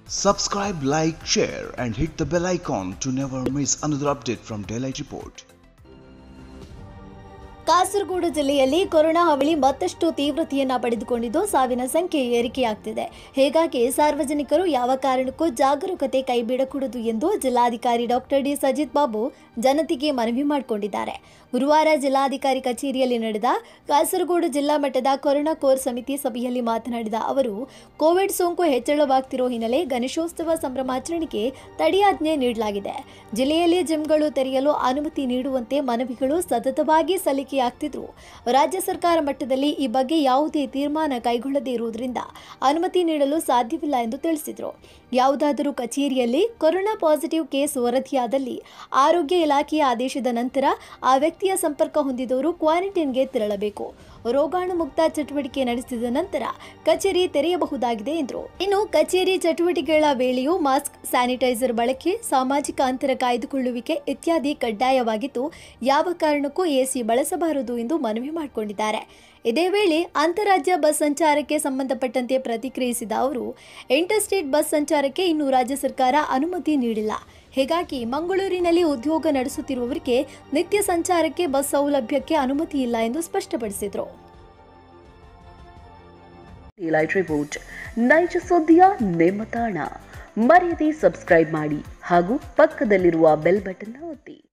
Subscribe, like, share, and hit the bell icon to never miss another update from Daylight Report. Kasaragod ಜಿಲ್ಲೆಯಲ್ಲಿ corona ಹಾವಳಿ ಮತ್ತಷ್ಟು ತೀವ್ರತೆಯನ್ನ ಪಡೆದುಕೊಂಡಿದ್ದು ಸಾವಿನ ಸಂಖ್ಯೆ ಏರಿಕೆಯಾಗ್ತಿದೆ ಹೀಗಾಗಿ ಸಾರ್ವಜನಿಕರು ಯಾವ ಕಾರಣಕ್ಕೂ ಜಾಗರೂಕತೆ ಕೈಬಿಡಕೂಡದು ಎಂದು ಜಿಲ್ಲಾಧಿಕಾರಿ ಡಾಕ್ಟರ್ ಡಿ ಸಜಿತ್ ಬಾಬು ಜನತೆಗೆ ಮನವಿ ಮಾಡಿಕೊಂಡಿದ್ದಾರೆ ಗುರುವಾರ ಜಿಲ್ಲಾಧಿಕಾರಿ ಕಚೇರಿಯಲ್ಲಿ ನಡೆದ ಕಾಸರಗೋಡು ಜಿಲ್ಲಾ ಮಟ್ಟದ ಕೊರೋನಾ ಕೋರ್ ಸಮಿತಿ ಸಭೆಯಲ್ಲಿ ಮಾತನಾಡಿದ ಅವರು ಕೋವಿಡ್ ಸೋಂಕು ಹೆಚ್ಚಳವಾಗ್ತಿರೋ ಹಿನ್ನೆಲೆ ಗಣೇಶೋತ್ಸವ ಸಂಭ್ರಮಾಚರಣೆಗೆ ತಡೆಯಾಜ್ಞೆ ನೀಡಲಾಗಿದೆ ಜಿಲ್ಲೆಯಲ್ಲಿ ಜಿಮ್ಗಳು ತೆರೆಯಲು ಅನುಮತಿ ನೀಡುವಂತೆ ಮನವಿಗಳು ಸತತವಾಗಿ ಸಲ್ಲಿಕೆಯಾಗ್ತಿದ್ರು ರಾಜ್ಯ ಸರ್ಕಾರ ಮಟ್ಟದಲ್ಲಿ ಈ ಬಗ್ಗೆ ಯಾವುದೇ ತೀರ್ಮಾನ ಕೈಗೊಳ್ಳದೇ ಇರುವುದರಿಂದ ಅನುಮತಿ ನೀಡಲು ಸಾಧ್ಯವಿಲ್ಲ ಎಂದು ತಿಳಿಸಿದರು ಯಾವುದಾದರೂ ಕಚೇರಿಯಲ್ಲಿ ಕೊರೋನಾ ಪಾಸಿಟಿವ್ ಕೇಸ್ ವರದಿಯಾದಲ್ಲಿ ಆರೋಗ್ಯ ಇಲಾಖೆಯ ಆದೇಶದ ನಂತರ ಆ ವ್ಯಕ್ತಿಯ ಸಂಪರ್ಕ ಹೊಂದಿದವರು ಕ್ವಾರಂಟೈನ್ಗೆ ತೆರಳಬೇಕು ರೋಗಾಣು ಮುಕ್ತ ಚಟುವಟಿಕೆ ನಡೆಸಿದ ನಂತರ ಕಚೇರಿ ತೆರೆಯಬಹುದಾಗಿದೆ ಎಂದರು ಇನ್ನು ಕಚೇರಿ ಚಟುವಟಿಕೆಗಳ ವೇಳೆಯೂ ಮಾಸ್ಕ್ ಸ್ಯಾನಿಟೈಸರ್ ಬಳಕೆ ಸಾಮಾಜಿಕ ಅಂತರ ಕಾಯ್ದುಕೊಳ್ಳುವಿಕೆ ಇತ್ಯಾದಿ ಕಡ್ಡಾಯವಾಗಿದ್ದು ಯಾವ ಕಾರಣಕ್ಕೂ ಎಸಿ ಬಳಸಬಾರದು ಎಂದು ಮನವಿ ಮಾಡಿಕೊಂಡಿದ್ದಾರೆ ಇದೇ ವೇಳೆ ಅಂತಾರಾಜ್ಯ ಬಸ್ ಸಂಚಾರಕ್ಕೆ ಸಂಬಂಧಪಟ್ಟಂತೆ ಪ್ರತಿಕ್ರಿಯಿಸಿದ ಅವರು ಇಂಟರ್ಸ್ಟೇಟ್ ಬಸ್ ಸಂಚಾರಕ್ಕೆ ಇನ್ನು ರಾಜ್ಯ ಸರ್ಕಾರ ಅನುಮತಿ ನೀಡಿಲ್ಲ ಹೀಗಾಗಿ ಮಂಗಳೂರಿನಲ್ಲಿ ಉದ್ಯೋಗ ನಡೆಸುತ್ತಿರುವವರಿಗೆ ನಿತ್ಯ ಸಂಚಾರಕ್ಕೆ ಬಸ್ ಸೌಲಭ್ಯಕ್ಕೆ ಅನುಮತಿ ಇಲ್ಲ ಎಂದು ಸ್ಪಷ್ಟಪಡಿಸಿದರು ಲೈಟ್ ರಿಪೋರ್ಟ್ ನೈಜ ಸುದ್ದಿಯ ನಿಮ್ಮ ತಾಣ ಮರೆಯದೆ ಸಬ್ಸ್ಕ್ರೈಬ್ ಮಾಡಿ ಹಾಗೂ ಪಕ್ಕದಲ್ಲಿರುವ ಬೆಲ್ ಬಟನ್ ಒತ್ತಿ